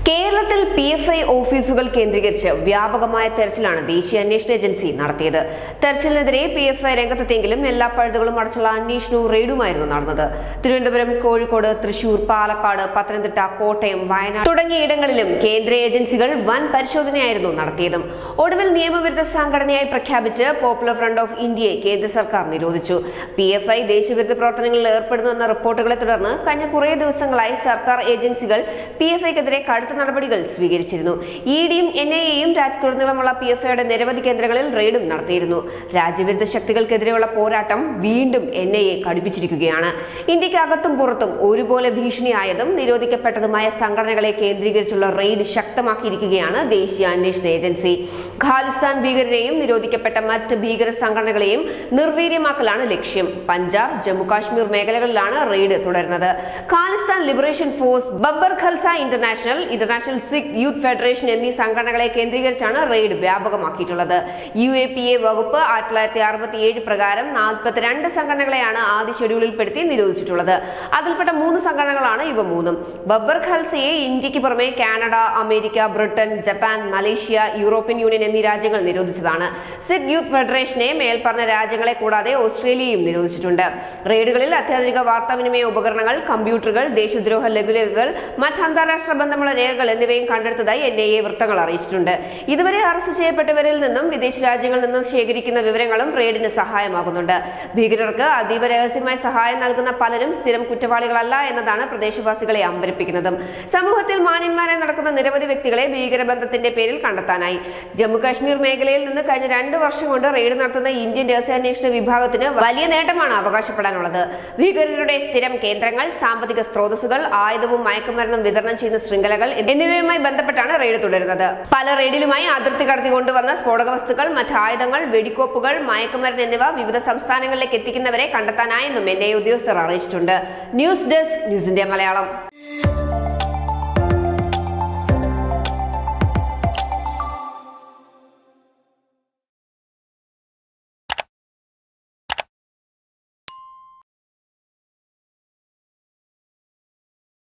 കേരളത്തിൽ P F I ഓഫീസുകൾ കേന്ദ്രീകരിച്ച് വ്യാപകമായ തെരച്ചിലാണ് ദേശീയ അന്വേഷണ ഏജൻസി നടത്തിയത് തെരച്ചിലിനെതിരെ പി എഫ് ഐ രംഗത്തെത്തിയെങ്കിലും എല്ലാ പഴുതുകളും അടച്ചുള്ള അന്വേഷണവും റെയ്ഡുമായിരുന്നു നടന്നത് തിരുവനന്തപുരം കോഴിക്കോട് തൃശൂർ പാലക്കാട് പത്തനംതിട്ട കോട്ടയം വയനാട് തുടങ്ങിയ ഇടങ്ങളിലും കേന്ദ്ര ഏജൻസികൾ വൻ പരിശോധനയായിരുന്നു നടത്തിയതും ഒടുവിൽ നിയമവിരുദ്ധ സംഘടനയായി പ്രഖ്യാപിച്ച് പോപ്പുലർ ഫ്രണ്ട് ഓഫ് ഇന്ത്യയെ കേന്ദ്ര സർക്കാർ നിരോധിച്ചു പി എഫ് ഐ ദേശവിരുദ്ധ പ്രവർത്തനങ്ങളിൽ ഏർപ്പെടുന്നുവെന്ന റിപ്പോർട്ടുകളെ തുടർന്ന് കഴിഞ്ഞ കുറേ ദിവസങ്ങളായി സർക്കാർ ഏജൻസികൾ പി എഫ് ഐക്കെതിരെ കടുത്ത നടപടികൾ സ്വീകരിച്ചിരുന്നു ഇ ഡിയും എൻ ഐ എയും രാജ്യത്തുടനീളമുള്ള പി എഫ് ഐയുടെ നിരവധി കേന്ദ്രങ്ങളിൽ റെയ്ഡും നടത്തിയിരുന്നു രാജ്യവിരുദ്ധ ശക്തികൾക്കെതിരെയുള്ള പോരാട്ടം വീണ്ടും എൻ ഐ എ കടുപ്പിച്ചിരിക്കുകയാണ് ഇന്ത്യക്ക് അകത്തും പുറത്തും ഒരുപോലെ ഭീഷണിയായതും നിരോധിക്കപ്പെട്ടതുമായ സംഘടനകളെ കേന്ദ്രീകരിച്ചുള്ള റെയ്ഡ് ശക്തമാക്കിയിരിക്കുകയാണ് ദേശീയ അന്വേഷണ ഏജൻസി ഖാലിസ്ഥാൻ ഭീകരരെയും നിരോധിക്കപ്പെട്ട മറ്റ് ഭീകര സംഘടനകളെയും നിർവീര്യമാക്കലാണ് ലക്ഷ്യം പഞ്ചാബ് ജമ്മു കാശ്മീർ മേഖലകളിലാണ് റെയ്ഡ് തുടരുന്നത് Khalistan liberation force Babbar Khalsa international international Sikh youth federation എന്നീ സംഘടനകളെ കേന്ദ്രീകരിച്ചാണ് റെയ്ഡ് വ്യാപകമാക്കിയിട്ടുള്ളത് യു എ പി എ വകുപ്പ് ആയിരത്തി തൊള്ളായിരത്തി അറുപത്തി ഏഴ് പ്രകാരം നാൽപ്പത്തിരണ്ട് സംഘടനകളെയാണ് ആദ്യ ഷെഡ്യൂളിൽപ്പെടുത്തി നിരോധിച്ചിട്ടുള്ളത് അതിൽപ്പെട്ട മൂന്ന് സംഘടനകളാണ് ഇവ മൂന്നും ബബ്ബർ ഖൽസയെ ഇന്ത്യക്ക് പുറമെ Canada America Britain Japan Malaysia European union എന്നീ രാജ്യങ്ങൾ നിരോധിച്ചതാണ് സിഖ് യൂത്ത് ഫെഡറേഷനെ മേൽപ്പറഞ്ഞ രാജ്യങ്ങളെ കൂടാതെ ഓസ്ട്രേലിയയും നിരോധിച്ചിട്ടുണ്ട് റെയ്ഡുകളിൽ അത്യാധുനിക വാർത്താവിനിമയ ഉപകരണങ്ങൾ കമ്പ്യൂട്ടറുകൾ ദേശദ്രോഹ ലഘുലേഖകൾ മറ്റ് അന്താരാഷ്ട്ര ബന്ധമുള്ള രേഖകൾ എന്നിവയും കണ്ടെടുത്തതായി എൻ ഐ എ വൃത്തങ്ങൾ അറിയിച്ചിട്ടുണ്ട് ഇതുവരെ അറസ്റ്റ് ചെയ്യപ്പെട്ടവരിൽ നിന്നും വിദേശ രാജ്യങ്ങളിൽ നിന്നും ശേഖരിക്കുന്ന വിവരങ്ങളും റെയ്ഡിന് സഹായമാകുന്നുണ്ട് ഭീകരർക്ക് അതീവ രഹസ്യമായി സഹായം നൽകുന്ന പലരും സ്ഥിരം കുറ്റവാളികളല്ല എന്നതാണ് പ്രദേശവാസികളെ അമ്പരിപ്പിക്കുന്നതും സമൂഹത്തിൽ മാന്യന്മാരായി നടക്കുന്ന നിരവധി വ്യക്തികളെ ഭീകരബന്ധത്തിന്റെ പേരിൽ കണ്ടെത്താനായി ജമ്മു കാശ്മീർ മേഖലയിൽ നിന്ന് കഴിഞ്ഞ രണ്ട് വർഷം കൊണ്ട് റെയ്ഡ് നടത്തുന്ന ഇന്ത്യൻ രഹസ്യാന്വേഷണ വിഭാഗത്തിന് വലിയ നേട്ടമാണ് അവകാശപ്പെടാനുള്ളത് ഭീകരരുടെ സ്ഥിരം കേന്ദ്രങ്ങൾ സാമ്പത്തിക സ്രോതസ്സുകൾ ആയുധവും മയക്കുമരുന്നും വിതരണം ചെയ്യുന്ന ശൃംഖലകൾ എന്നിവയുമായി ബന്ധപ്പെട്ടാണ് റെയ്ഡ് തുടരുന്നത് പല റെയ്ഡിലുമായി അതിർത്തി കടത്തി കൊണ്ടുവന്ന സ്ഫോടക വസ്തുക്കൾ മറ്റ് ആയുധങ്ങൾ വെടിക്കോപ്പുകൾ മയക്കുമരുന്ന് എന്നിവ വിവിധ സംസ്ഥാനങ്ങളിലേക്ക് എത്തിക്കുന്നവരെ കണ്ടെത്താനായെന്നും എൻ ഐ ഉദ്യോഗസ്ഥർ അറിയിച്ചിട്ടുണ്ട് news desk News India Malayalam